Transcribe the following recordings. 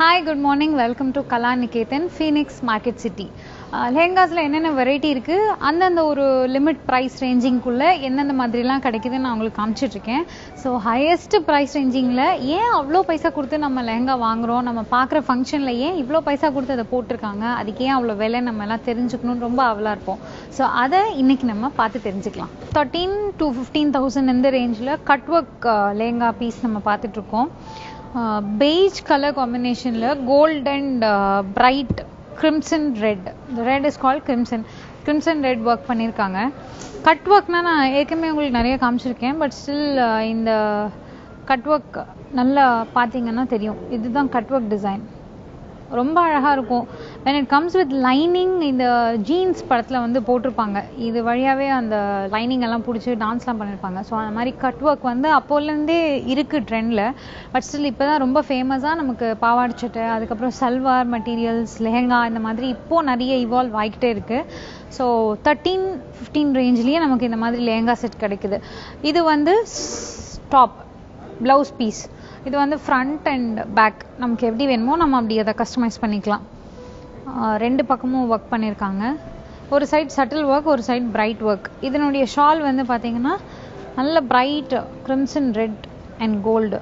hi good morning welcome to Kala Niketan Phoenix Market City லெஹங்காஸில் என்னென்ன variety இருக்குது அந்தந்த ஒரு லிமிட் ப்ரைஸ் ரேஞ்சிங்குள்ளே எந்தெந்த மாதிரிலாம் கிடைக்குதுன்னு நான் உங்களுக்கு காமிச்சிட்ருக்கேன் ஸோ ஹையஸ்ட் ப்ரைஸ் ரேஞ்சிங்கில் ஏன் அவ்வளோ பைசா கொடுத்து நம்ம லெஹங்கா வாங்குறோம் நம்ம பார்க்குற ஃபங்க்ஷனில் ஏன் இவ்வளோ பைசா கொடுத்து அதை போட்டிருக்காங்க அதுக்கு ஏன் அவ்வளோ விலை நம்ம எல்லாம் தெரிஞ்சுக்கணும்னு ரொம்ப அவலாக இருப்போம் ஸோ அதை இன்னைக்கு நம்ம பார்த்து தெரிஞ்சுக்கலாம் தேர்ட்டீன் டு ஃபிஃப்டீன் தௌசண்ட் இந்த ரேஞ்சில் கட் ஒர்க் லெஹங்கா பீஸ் நம்ம பார்த்துட்ருக்கோம் பெய்ஜ் கலர் காம்பினேஷனில் gold and bright crimson red இந்த red is call crimson crimson red work பண்ணியிருக்காங்க கட் ஒர்க்னா நான் ஏற்கனவே உங்களுக்கு நிறைய காமிச்சிருக்கேன் பட் ஸ்டில் இந்த கட் ஒர்க் நல்லா பார்த்தீங்கன்னா தெரியும் இதுதான் கட் ஒர்க் டிசைன் ரொம்ப அழகாக இருக்கும் when it comes with lining இந்த ஜீன்ஸ் படத்தில் வந்து போட்டிருப்பாங்க இது வழியாகவே அந்த லைனிங் எல்லாம் பிடிச்சி டான்ஸ்லாம் பண்ணியிருப்பாங்க ஸோ அந்த மாதிரி கட் ஒர்க் வந்து அப்போலேருந்தே இருக்குது ட்ரெண்டில் பட் ஸ்டில் இப்போ தான் ரொம்ப ஃபேமஸாக நமக்கு பாவாடை சட்டை அதுக்கப்புறம் சல்வார் மெட்டீரியல்ஸ் லெஹங்கா இந்த மாதிரி இப்போது நிறைய இவால்வ் ஆகிக்கிட்டே இருக்குது ஸோ தேர்ட்டீன் ஃபிஃப்டீன் ரேஞ்ச்லேயே நமக்கு இந்த மாதிரி லெஹங்கா செட் கிடைக்குது இது வந்து டாப் ப்ளவுஸ் பீஸ் இது வந்து ஃப்ரண்ட் அண்ட் பேக் நமக்கு எப்படி வேணுமோ நம்ம அப்படி அதை கஸ்டமைஸ் பண்ணிக்கலாம் ரெண்டு பக்கமும் ஒர்க் பண்ணியிருக்காங்க ஒரு சைட் சட்டில் ஒர்க் ஒரு சைட் பிரைட் ஒர்க் இதனுடைய ஷால் வந்து பார்த்தீங்கன்னா நல்ல bright crimson red and gold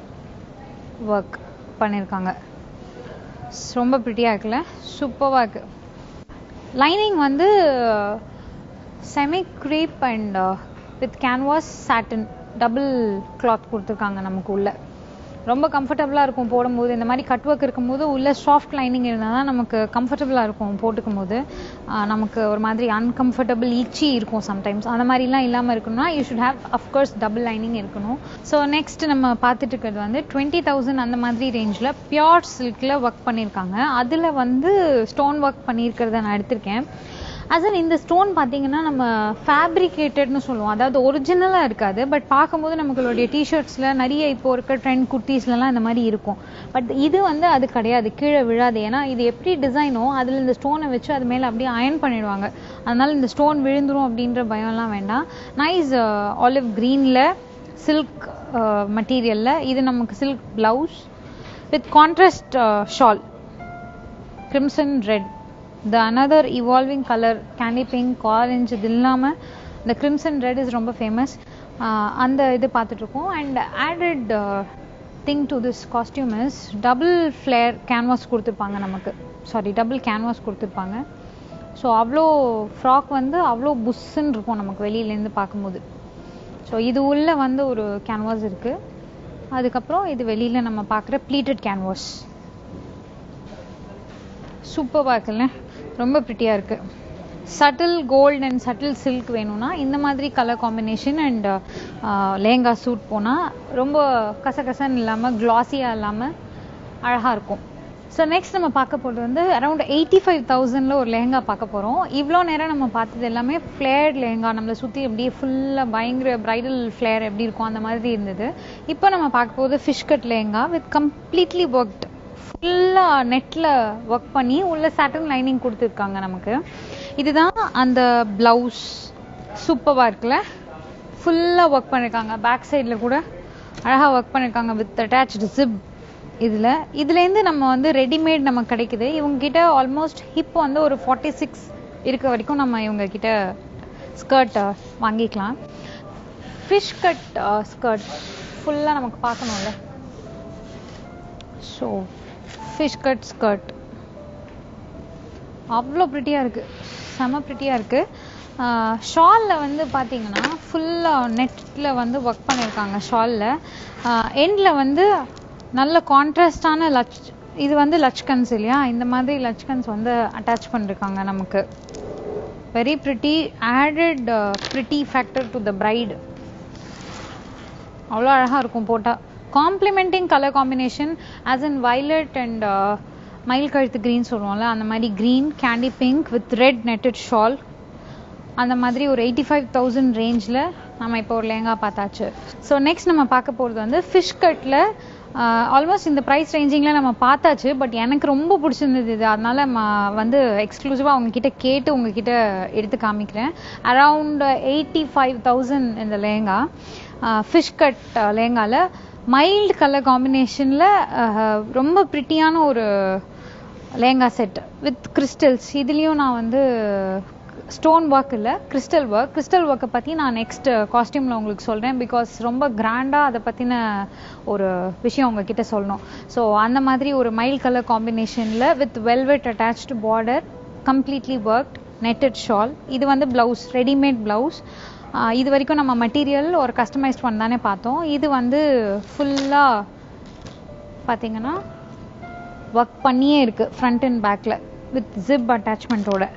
work பண்ணியிருக்காங்க ரொம்ப ப்ரிட்டியாக இருக்குல்ல சூப்பராக இருக்கு லைனிங் வந்து semi crepe and with canvas satin double cloth கொடுத்துருக்காங்க நமக்கு உள்ள ரொம்ப கம்ஃபர்டபுளாக இருக்கும் போடும்போது இந்த மாதிரி கட் ஒர்க் இருக்கும்போது உள்ள சாஃப்ட் லைனிங் இருந்தால் தான் நமக்கு கம்ஃபர்டபுளாக இருக்கும் போட்டுக்கும் போது நமக்கு ஒரு மாதிரி அன்கம்ஃபர்டபுள் ஈச்சி இருக்கும் சம்டைம்ஸ் அந்த மாதிரிலாம் இல்லாமல் இருக்கணும்னா you should have of course double lining இருக்கணும் ஸோ நெக்ஸ்ட் நம்ம பார்த்துட்டு இருக்கிறது வந்து டுவெண்ட்டி தௌசண்ட் அந்த மாதிரி ரேஞ்சில் பியோர் சில்கில் ஒர்க் பண்ணியிருக்காங்க அதில் வந்து ஸ்டோன் ஒர்க் பண்ணியிருக்கிறத நான் எடுத்திருக்கேன் அசன் இந்த ஸ்டோன் பார்த்தீங்கன்னா நம்ம ஃபேப்ரிகேட்டட்னு சொல்லுவோம் அதாவது ஒரிஜினலாக இருக்காது பட் பார்க்கும்போது நம்மளுடைய டிஷர்ட்ஸில் நிறைய இப்போ இருக்க ட்ரெண்ட் குர்த்திஸ்லலாம் இந்த மாதிரி இருக்கும் பட் இது வந்து அது கிடையாது கீழே விழாது ஏன்னா இது எப்படி டிசைனோ அதில் இந்த ஸ்டோனை வச்சு அது மேலே அப்படியே அயன் பண்ணிடுவாங்க அதனால இந்த ஸ்டோன் விழுந்துரும் அப்படின்ற பயம்லாம் வேண்டாம் நைஸ் ஆலிவ் க்ரீனில் சில்க் மெட்டீரியலில் இது நமக்கு silk blouse with contrast shawl crimson red the another evolving colour candy pink orange இது இல்லாமல் இந்த கிரிம்சன் ரெட் இஸ் ரொம்ப ஃபேமஸ் அந்த இது பார்த்துட்ருக்கோம் and added thing to this costume is double flare canvas கொடுத்துருப்பாங்க நமக்கு சாரி டபுள் கேன்வாஸ் கொடுத்துருப்பாங்க ஸோ அவ்வளோ ஃப்ராக் வந்து அவ்வளோ புஷ்ஷுன்னு இருக்கும் நமக்கு வெளியிலேருந்து பார்க்கும்போது ஸோ இது உள்ள வந்து ஒரு கேன்வாஸ் இருக்குது அதுக்கப்புறம் இது வெளியில் நம்ம பார்க்குற ப்ளீட்டட் கேன்வாஸ் சூப்பராக இருக்குல்ல ரொம்ப ப்ரிட்டியாக இருக்குது subtle gold and subtle silk வேணும்னா இந்த மாதிரி colour combination and lehenga suit போனால் ரொம்ப கசகசன்னு இல்லாமல் க்ளாஸியாக இல்லாமல் அழகாக இருக்கும் ஸோ நெக்ஸ்ட் நம்ம பார்க்க போகிறது வந்து அரௌண்ட் எயிட்டி ஃபைவ் தௌசண்டில் ஒரு லெஹங்கா பார்க்க போகிறோம் இவ்வளோ நேரம் நம்ம பார்த்தது எல்லாமே ஃப்ளேர்ட் லெஹங்கா நம்மளை சுற்றி அப்படியே ஃபுல்லாக பயங்கர ப்ரைடல் ஃப்ளேர் எப்படி இருக்கும் அந்த மாதிரி இருந்தது இப்போ நம்ம பார்க்க போகிறது fish cut lehenga with completely worked ஃபுல்லாக நெட்டில் ஒர்க் பண்ணி உள்ள சாட்டன் லைனிங் கொடுத்துருக்காங்க நமக்கு இதுதான் அந்த ப்ளவுஸ் சூப்பராக இருக்குல்ல ஃபுல்லாக ஒர்க் பண்ணியிருக்காங்க பேக் சைடில் கூட அழகாக ஒர்க் பண்ணியிருக்காங்க வித் அட்டாச்டு ஜிப் இதில் இதுலேருந்து நம்ம வந்து ரெடிமேட் நமக்கு கிடைக்குது இவங்ககிட்ட ஆல்மோஸ்ட் ஹிப் வந்து ஒரு ஃபார்ட்டி சிக்ஸ் இருக்க வரைக்கும் நம்ம இவங்க கிட்ட ஸ்கர்ட் வாங்கிக்கலாம் ஃபிஷ் கட் ஸ்கர்ட் ஃபுல்லாக நமக்கு பார்க்கணும்ல ஸோ ஃபிஷ் கட் ஸ்கர்ட் அவ்வளோ ப்ரிட்டியாக இருக்குது செம ப்ரிட்டியாக இருக்குது ஷாலில் வந்து பார்த்தீங்கன்னா ஃபுல்லாக நெட்டில் வந்து ஒர்க் பண்ணியிருக்காங்க ஷாலில் எண்டில் வந்து நல்ல கான்ட்ராஸ்டான லச் இது வந்து லச்கன்ஸ் இல்லையா இந்த மாதிரி லச்கன்ஸ் வந்து அட்டாச் பண்ணிருக்காங்க நமக்கு very pretty added pretty factor to the bride அவ்வளோ அழகாக இருக்கும் போட்டால் complementing colour combination as in violet and மயில் கழுத்து க்ரீன் சொல்லுவோம்ல அந்த மாதிரி green candy pink with red netted shawl அந்த மாதிரி ஒரு எயிட்டி ஃபைவ் தௌசண்ட் ரேஞ்சில் நம்ம இப்போ ஒரு லேங்கா பார்த்தாச்சு ஸோ நெக்ஸ்ட் நம்ம பார்க்க போகிறது வந்து ஃபிஷ் கட்டில் ஆல்மோஸ்ட் இந்த ப்ரைஸ் ரேஞ்சிங்கில் நம்ம பார்த்தாச்சு பட் எனக்கு ரொம்ப பிடிச்சிருந்தது இது அதனால வந்து எக்ஸ்க்ளூசிவாக உங்ககிட்ட கேட்டு உங்ககிட்ட எடுத்து காமிக்கிறேன் அரவுண்ட் எயிட்டி ஃபைவ் தௌசண்ட் இந்த லேங்கா ஃபிஷ் கட் லேங்காவில் மைல்டு கலர் காம்பினேஷனில் ரொம்ப ப்ரிட்டியான ஒரு லேங்கா செட் வித் கிறிஸ்டல்ஸ் இதுலேயும் நான் வந்து ஸ்டோன் ஒர்க் இல்லை கிறிஸ்டல் ஒர்க் கிறிஸ்டல் ஒர்க்கை பற்றி நான் நெக்ஸ்ட் காஸ்டியூமில் உங்களுக்கு சொல்கிறேன் பிகாஸ் ரொம்ப கிராண்டாக அதை பற்றின ஒரு விஷயம் உங்ககிட்ட சொல்லணும் ஸோ அந்த மாதிரி ஒரு மைல்ட் கலர் காம்பினேஷனில் with velvet attached border completely worked netted shawl இது வந்து ப்ளவுஸ் ரெடிமேட் ப்ளவுஸ் இது வரைக்கும் நம்ம மெட்டீரியல் ஒரு கஸ்டமைஸ்ட் ஒன் தானே பார்த்தோம் இது வந்து ஃபுல்லாக பார்த்தீங்கன்னா ஒர்க் பண்ணியே இருக்குது ஃப்ரண்ட் அண்ட் பேக்கில் வித் ஜிப் அட்டாச்மெண்ட்டோட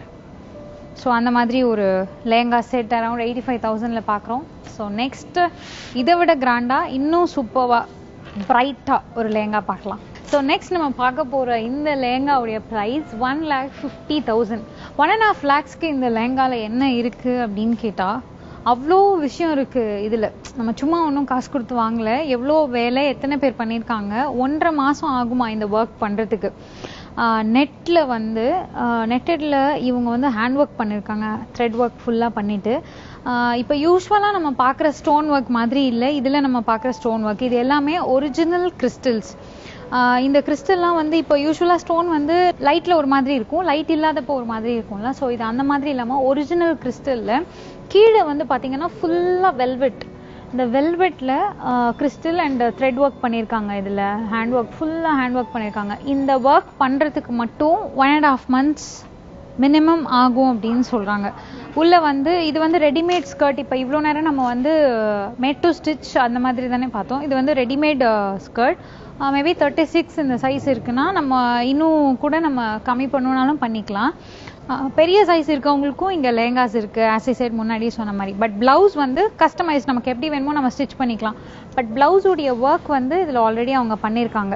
ஸோ அந்த மாதிரி ஒரு lehenga set around eighty five தௌசண்டில் பார்க்குறோம் ஸோ நெக்ஸ்ட்டு இதை விட கிராண்டாக இன்னும் சூப்பராக பிரைட்டாக ஒரு லேங்கா பார்க்கலாம் ஸோ நெக்ஸ்ட் நம்ம பார்க்க போகிற இந்த லேங்காவுடைய price one lakh fifty thousand one and half லேக்ஸ்க்கு இந்த லேங்காவில் என்ன இருக்குது அப்படின்னு கேட்டால் அவ்வளோ விஷயம் இருக்குது இதில் நம்ம சும்மா ஒன்றும் காசு கொடுத்து வாங்கல எவ்வளோ வேலை எத்தனை பேர் பண்ணியிருக்காங்க ஒன்றரை மாதம் ஆகுமா இந்த ஒர்க் பண்ணுறதுக்கு நெட்டில் வந்து நெட்டடில் இவங்க வந்து ஹேண்ட் ஒர்க் பண்ணியிருக்காங்க த்ரெட் ஒர்க் ஃபுல்லாக பண்ணிவிட்டு இப்போ யூஸ்வலாக நம்ம பார்க்குற ஸ்டோன் ஒர்க் மாதிரி இல்லை இதில் நம்ம பார்க்குற ஸ்டோன் ஒர்க் இது எல்லாமே ஒரிஜினல் கிறிஸ்டல்ஸ் இந்த கிறிஸ்டல்லாம் வந்து இப்போ யூஸ்வலாக ஸ்டோன் வந்து லைட்டில் ஒரு மாதிரி இருக்கும் லைட் இல்லாதப்போ ஒரு மாதிரி இருக்கும்ல ஸோ இது அந்த மாதிரி இல்லாமல் ஒரிஜினல் கிறிஸ்டலில் கீழே வந்து பார்த்தீங்கன்னா ஃபுல்லாக வெல்வெட் இந்த வெல்வெட்டில் கிறிஸ்டல் அண்ட் த்ரெட் ஒர்க் பண்ணியிருக்காங்க இதில் ஹேண்ட் ஒர்க் ஃபுல்லாக ஹேண்ட் ஒர்க் பண்ணியிருக்காங்க இந்த ஒர்க் பண்ணுறதுக்கு மட்டும் one and half months minimum ஆகும் அப்படின்னு சொல்கிறாங்க உள்ளே வந்து இது வந்து ரெடிமேட் ஸ்கர்ட் இப்போ இவ்வளோ நேரம் நம்ம வந்து மேட் டு ஸ்டிச் அந்த மாதிரி தானே பார்த்தோம் இது வந்து readymade skirt maybe thirty six இந்த சைஸ் இருக்குன்னா நம்ம இன்னும் கூட நம்ம கம்மி பண்ணணுனாலும் பண்ணிக்கலாம் பெரிய சைஸ் இருக்கவங்களுக்கும் இங்கே லேங்காஸ் இருக்குது ஆஸ் ஐ சைட் முன்னாடியே சொன்ன மாதிரி பட் ப்ளவுஸ் வந்து கஸ்டமைஸ் நமக்கு எப்படி வேணுமோ நம்ம ஸ்டிச் பண்ணிக்கலாம் பட் ப்ளவுஸுடைய ஒர்க் வந்து இதில் ஆல்ரெடி அவங்க பண்ணியிருக்காங்க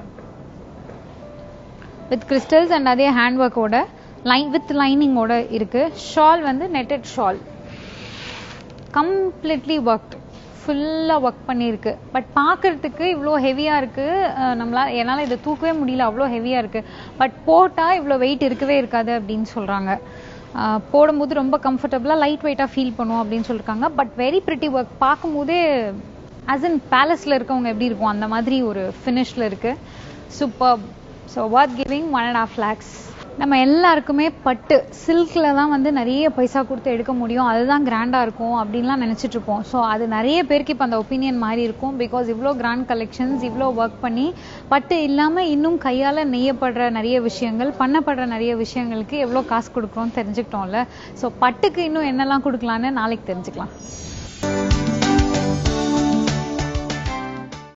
வித் கிறிஸ்டல்ஸ் அண்ட் அதே ஹேண்ட் ஒர்க்கோட லைன் வித் லைனிங்கோட இருக்குது ஷால் வந்து நெட்டட் ஷால் கம்ப்ளீட்லி ஒர்க் ஃபுல்லாக ஒர்க் பண்ணியிருக்கு பட் பார்க்குறதுக்கு இவ்வளோ ஹெவியாக இருக்குது நம்மளால் என்னால் இதை தூக்கவே முடியல அவ்வளோ ஹெவியாக இருக்குது பட் போட்டால் இவ்வளோ வெயிட் இருக்கவே இருக்காது அப்படின்னு சொல்கிறாங்க போடும்போது ரொம்ப கம்ஃபர்டபுளாக லைட் வெயிட்டாக ஃபீல் பண்ணுவோம் அப்படின்னு சொல்லியிருக்காங்க பட் வெரி ப்ரிட்டி ஒர்க் பார்க்கும்போதே ஆஸ் இன் பேலஸில் இருக்கவங்க எப்படி இருக்கும் அந்த மாதிரி ஒரு ஃபினிஷில் இருக்குது super so work giving one and half lakhs நம்ம எல்லாருக்குமே பட்டு சில்கில் தான் வந்து நிறைய பைசா கொடுத்து எடுக்க முடியும் அதுதான் கிராண்டாக இருக்கும் அப்படின்லாம் நினச்சிட்டு இருப்போம் ஸோ அது நிறைய பேருக்கு இப்போ அந்த ஒப்பீனியன் மாதிரி இருக்கும் பிகாஸ் இவ்வளோ கிராண்ட் கலெக்ஷன்ஸ் இவ்வளோ ஒர்க் பண்ணி பட்டு இல்லாமல் இன்னும் கையால் நெய்யப்படுற நிறைய விஷயங்கள் பண்ணப்படுற நிறைய விஷயங்களுக்கு எவ்வளோ காசு கொடுக்குறோம்னு தெரிஞ்சுக்கிட்டோம்ல ஸோ பட்டுக்கு இன்னும் என்னெல்லாம் கொடுக்கலான்னு நாளைக்கு தெரிஞ்சுக்கலாம்